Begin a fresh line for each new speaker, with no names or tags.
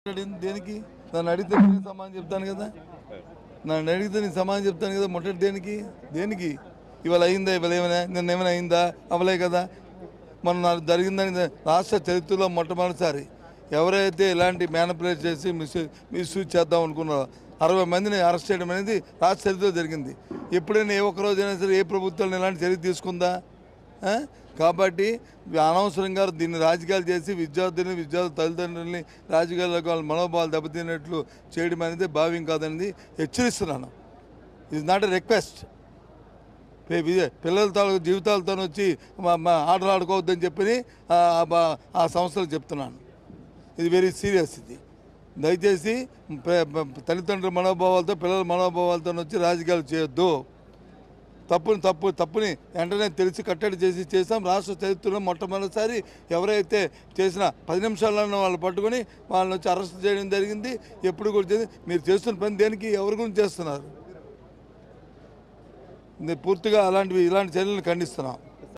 అడిగింది దేనికి నన్ను అడిగితే నేను సమాధానం చెప్తాను కదా నన్ను అడిగితే నేను సమాధానం చెప్తాను కదా మొట్టటి దేనికి దేనికి ఇవాళ అయిందా ఇవాళ ఏమైనా నిన్న ఏమైనా అయిందా అవలే కదా మన నాకు జరిగిందని రాష్ట్ర చరిత్రలో మొట్టమొదటిసారి ఎవరైతే ఇలాంటి మ్యానిపులేట్ చేసి మిస్ మిస్యూజ్ చేద్దాం అనుకున్నారో అరవై మందిని అరెస్ట్ చేయడం అనేది రాష్ట్ర చరిత్రలో జరిగింది ఎప్పుడైనా ఏ ఒక్క రోజైనా సరే ఏ ప్రభుత్వం ఇలాంటి చర్య తీసుకుందా ఆ? కాబట్టి అనవసరంగా దీన్ని రాజకీయాలు చేసి విద్యార్థులని విద్యార్థుల తల్లిదండ్రులని రాజకీయాలకు వాళ్ళ మనోభావాలు దెబ్బతిన్నట్లు చేయడం అనేది భావ్యం కాదనేది హెచ్చరిస్తున్నాను ఇది నాట్ ఎ రిక్వెస్ట్ పిల్లల తాలూకు జీవితాలతో వచ్చి మా- మా ఆటలు ఆడుకోవద్దని చెప్పి ఆ, ఆ- ఆ సంస్థలకు చెప్తున్నాను ఇది వెరీ సీరియస్ ఇది దయచేసి ప- ప- తల్లిదండ్రుల మనోభావాలతో పిల్లల మనోభావాలతో వచ్చి రాజకీయాలు చేయొద్దు తప్పుని తప్పు తప్పుని వెంటనే తెలిసి కట్టడి చేసి చేసాం రాష్ట్ర చరిత్రలో మొట్టమొదటిసారి ఎవరైతే చేసిన పది నిమిషాలను వాళ్ళు పట్టుకొని వాళ్ళని వచ్చి అరెస్ట్ చేయడం జరిగింది ఎప్పుడు కూడా చేసి మీరు చేస్తున్న పని దేనికి ఎవరి గురించి చేస్తున్నారు ఇది పూర్తిగా అలాంటివి ఇలాంటి చర్యలను ఖండిస్తున్నాం